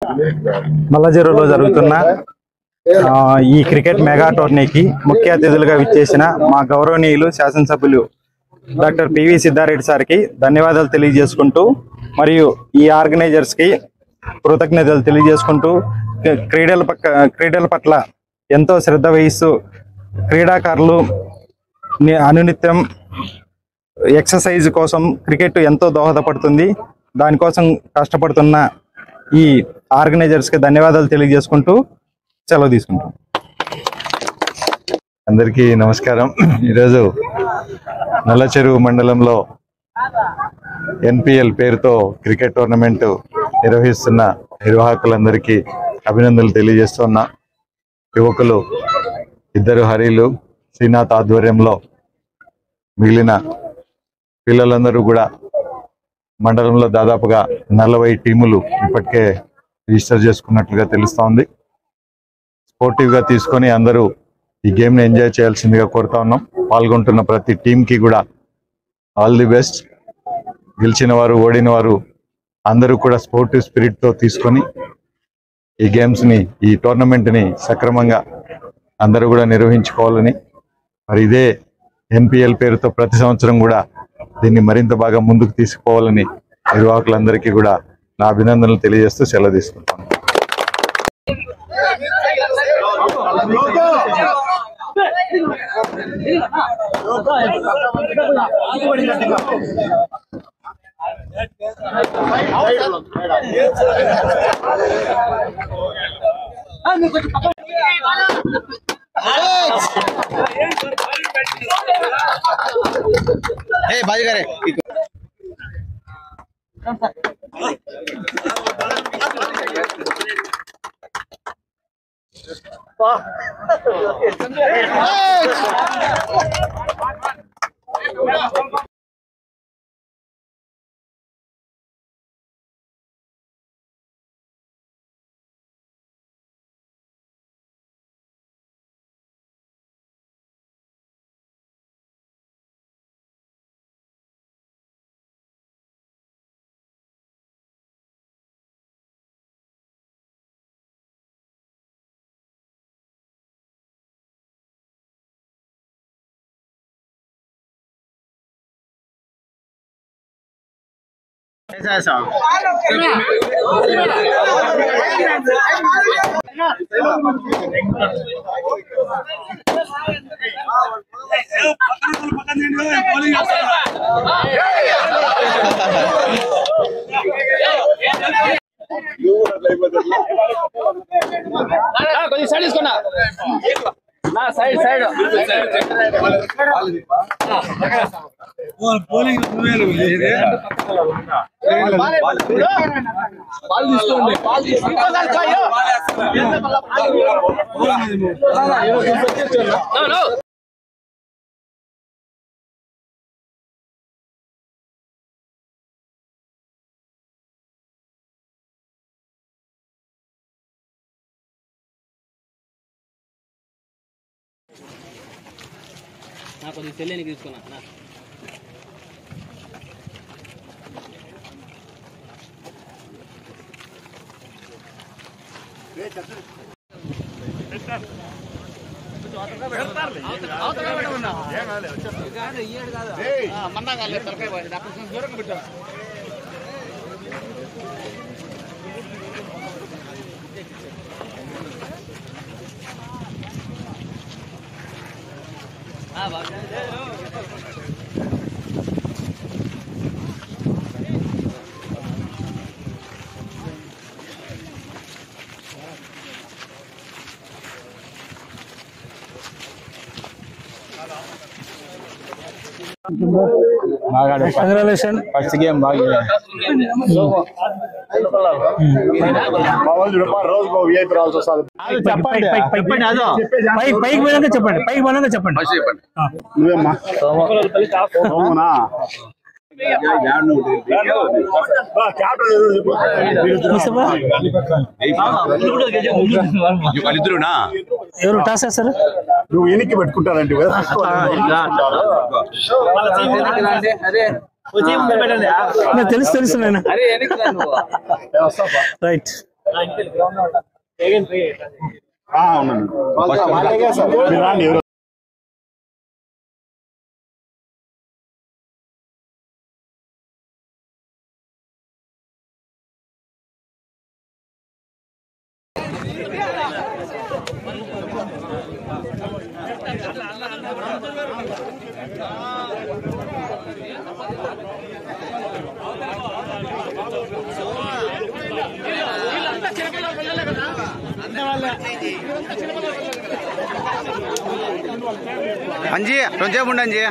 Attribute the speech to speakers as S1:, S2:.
S1: మల్లజెరువులో జరుగుతున్న ఆ, ఈ క్రికెట్ మెగా టోర్నీకి ముఖ్య అతిథులుగా విచ్చేసిన మా గౌరవనీయులు శాసనసభ్యులు డాక్టర్ పివి సిద్ధారెడ్డి సార్కి ధన్యవాదాలు తెలియజేసుకుంటూ మరియు ఈ ఆర్గనైజర్స్ కి కృతజ్ఞతలు తెలియజేసుకుంటూ క్రీ- క్రీడల పక్క క్రీడల పట్ల ఎంతో శ్రద్ధ వహిస్తూ క్రీడాకారులు ని- అనునిత్యం ఎక్సర్సైజ్ కోసం క్రికెట్ ఎంతో దోహదపడుతుంది దానికోసం కష్టపడుతున్న ఈ ఆర్గనైజర్స్ కి ధన్యవాదాలు తెలియజేసుకుంటూ సెలవు తీసుకుంటాం
S2: అందరికీ నమస్కారం ఈరోజు నల్లచెరువు మండలంలో ఎన్పిఎల్ పేరుతో క్రికెట్ టోర్నమెంట్ నిర్వహిస్తున్న నిర్వాహకులందరికీ అభినందనలు తెలియజేస్తున్నా యువకులు ఇద్దరు హరీలు శ్రీనాథ్ ఆధ్వర్యంలో మిగిలిన పిల్లలందరూ కూడా మండలంలో దాదాపుగా నలభై టీములు ఇప్పటికే రిజిస్టర్ చేసుకున్నట్లుగా తెలుస్తోంది స్పోర్టివ్ గా తీసుకొని అందరూ ఈ గేమ్ ని ఎంజాయ్ చేయాల్సిందిగా కోరుతా ఉన్నాం పాల్గొంటున్న ప్రతి టీం కి కూడా ఆల్ ది బెస్ట్ గెలిచిన వారు ఓడిన వారు అందరూ కూడా స్పోర్టివ్ స్పిరిట్ తో తీసుకొని ఈ గేమ్స్ ని ఈ టోర్నమెంట్ ని సక్రమంగా అందరూ కూడా నిర్వహించుకోవాలని మరి ఇదే ఎన్పిఎల్ పేరుతో ప్రతి సంవత్సరం కూడా దీన్ని మరింత బాగా ముందుకు తీసుకుపోవాలని నిర్వాహకులందరికీ కూడా నా అభినందనలు తెలియజేస్తూ సెలవు తీసుకుంటాను
S3: కొద్దిగా సైడ్ తీసుకున్నా నా సైడ్ సైడ్ నా కొద్దిగా సెల్లేని తీసుకున్నా నా
S1: కంగ్రాచులేషన్
S4: ఫస్ట్ గేమ్ బాగా
S1: చెప్పండి చెప్పండి అదో పై పైకి పోయినాక చెప్పండి పైకి పోయినాక చెప్పండి
S5: నువ్వేమ్మా సోమునా
S1: ముస్తఫా,
S6: వాళ్ళిద్దరునా
S1: ఎవరు టాస్ వేస్తారు
S5: నువ్వు ఎనికి పెట్టుకుంటానంటే
S1: నాకు తెలుసు తెలుసు నేను
S3: అరే వెనక్కి రా నువ్వు
S1: రైట్
S5: ఆ, అవునండి మీరు రాండి ఎవరు
S4: అంజీ కొంచెం ఉండు అంజీ